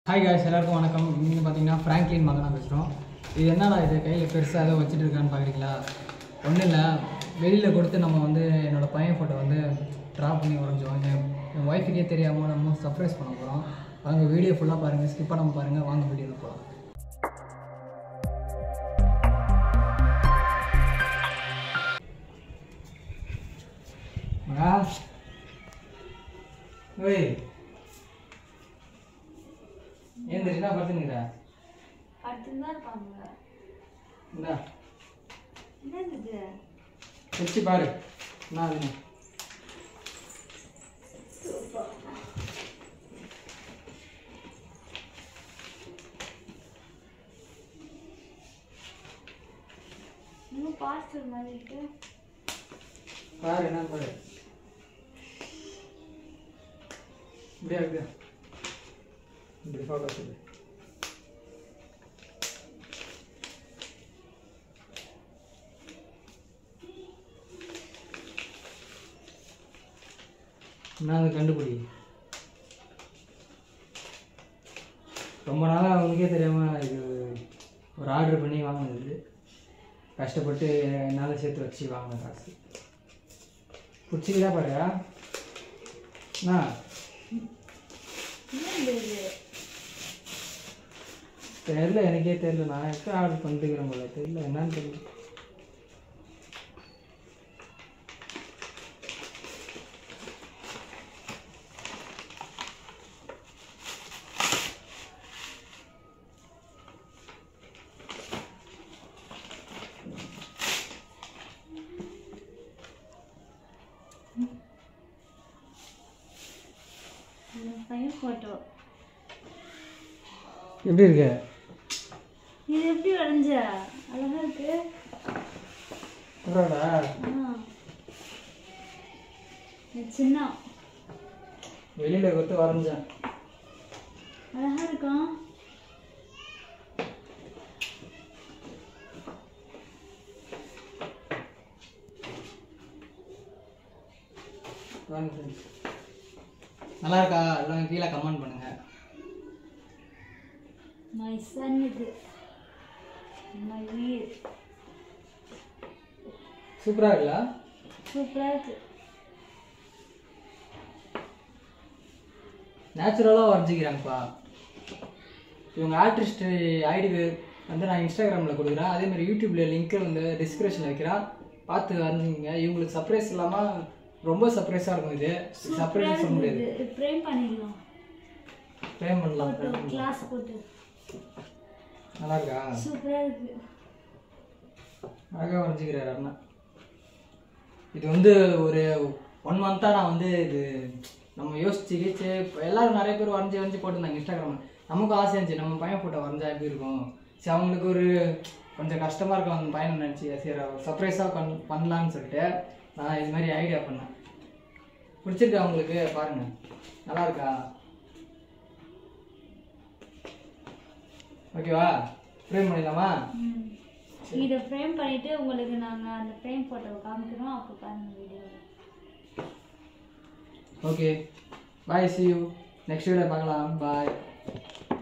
Hi guys எல்லாருக்கும் வணக்கம் நீங்கள் பார்த்தீங்கன்னா ஃப்ராங்க்லின் மகனா பேசுகிறோம் இது என்னடா இது கையில் பெருசாக ஏதோ வச்சுட்டு இருக்கான்னு பார்க்குறீங்களா ஒன்றும் இல்லை வெளியில் கொடுத்து நம்ம வந்து என்னோட பையன் ஃபோட்டோ வந்து ட்ரா பண்ணி வரைஞ்சோம் என் என் ஒய்ஃபுக்கே தெரியாமல் நம்ம சர்ப்ரைஸ் பண்ண போகிறோம் வாங்க வீடியோ ஃபுல்லாக பாருங்கள் ஸ்கிப் பண்ணாமல் பாருங்கள் வாங்க வீடியோவில் போகலாம் மகா ஓய் ஏன் தெரியுமா படுத்துனுங்கிற அடுத்துதான் இருப்பாங்க இந்தா என்னது இது வச்சு பாரு என்ன அதுன்னு இன்னும் பார்சல் மாதிரி இருக்கு பாரு என்ன பாரு இப்படியா இப்படியா இப்படி ஃபோக்கஸ் இது என்ன அது கண்டுபிடி ரொம்ப நாளாக அவங்களுக்கே தெரியாமல் இது ஒரு ஆர்டர் பண்ணி வாங்கினது கஷ்டப்பட்டு என்னால் சேர்த்து வச்சு வாங்கின காசு பிடிச்சிக்கிதா பாரு அண்ணா என்னது இது தெரியல எனக்கே தெரியல நான் எப்போ ஆர்டர் பண்ணிட்டுக்கிறேன் போல தெரியல என்னன்னு தெரியல என் பையன் ஃபோட்டோ எப்படி இருக்கு இது எப்படி வரைஞ்ச அழகா இருக்கு பரவாயில்ல ஆ இது சின்ன வெளியில் கொடுத்து வரைஞ்சேன் அழகா இருக்கும் வாங்க friends. நல்லா இருக்கா எல்லாம் கீழே கமெண்ட் பண்ணுங்க மை சன் இது மை வீர் சூப்பராக இருக்குல்ல சூப்பராக இருக்கு நேச்சுரலாக வரைஞ்சிக்கிறாங்கப்பா இவங்க ஆர்டிஸ்ட் ஐடி வந்து நான் இன்ஸ்டாகிராமில் கொடுக்குறேன் அதே மாதிரி யூடியூப்ல லிங்க்கு வந்து டிஸ்கிரிப்ஷனில் வைக்கிறேன் பார்த்து வரைஞ்சிங்க இவங்களுக்கு சர்ப்ரைஸ் இல்லாமல் ரொம்ப சர்ப்ரைஸாக இருக்கும் இது சர்ப்ரைஸ் சொல்ல முடியாது இது ஃப்ரேம் பண்ணிடலாம் ப்ரேம் பண்ணலாம் ஃபோட்டோ கிளாஸ் போட்டு நல்லா இருக்கா சூப்பராக இருக்கு அழகாக வரைஞ்சிக்கிறாரு அண்ணா இது வந்து ஒரு ஒன் மந்த்தாக நான் வந்து இது நம்ம யோசிச்சு கீச்சு இப்ப எல்லாரும் நிறைய பேர் வரைஞ்சி வரைஞ்சி போட்டிருந்தாங்க இன்ஸ்டாகிராமில் நமக்கும் ஆசை இருந்துச்சு நம்ம பையன் ஃபோட்டோ வரைஞ்சா எப்படி இருக்கும் சரி அவங்களுக்கு ஒரு கொஞ்சம் கஷ்டமாக இருக்கும் அந்த பையனை நினச்சி சரி சர்ப்ரைஸாக பண் பண்ணலான்னு சொல்லிட்டு நான் இது மாதிரி ஐடியா பண்ணேன் பிடிச்சிருக்கா உங்களுக்கு பாருங்க நல்லா இருக்கா ஓகேவா ஃப்ரேம் பண்ணிடலாமா ம். இதை ஃப்ரேம் பண்ணிட்டு உங்களுக்கு நாங்கள் அந்த ஃப்ரேம் ஃபோட்டோவை காமிக்கிறோம் அப்போ பாருங்க video okay bye see you next video பார்க்கலாம் பாய்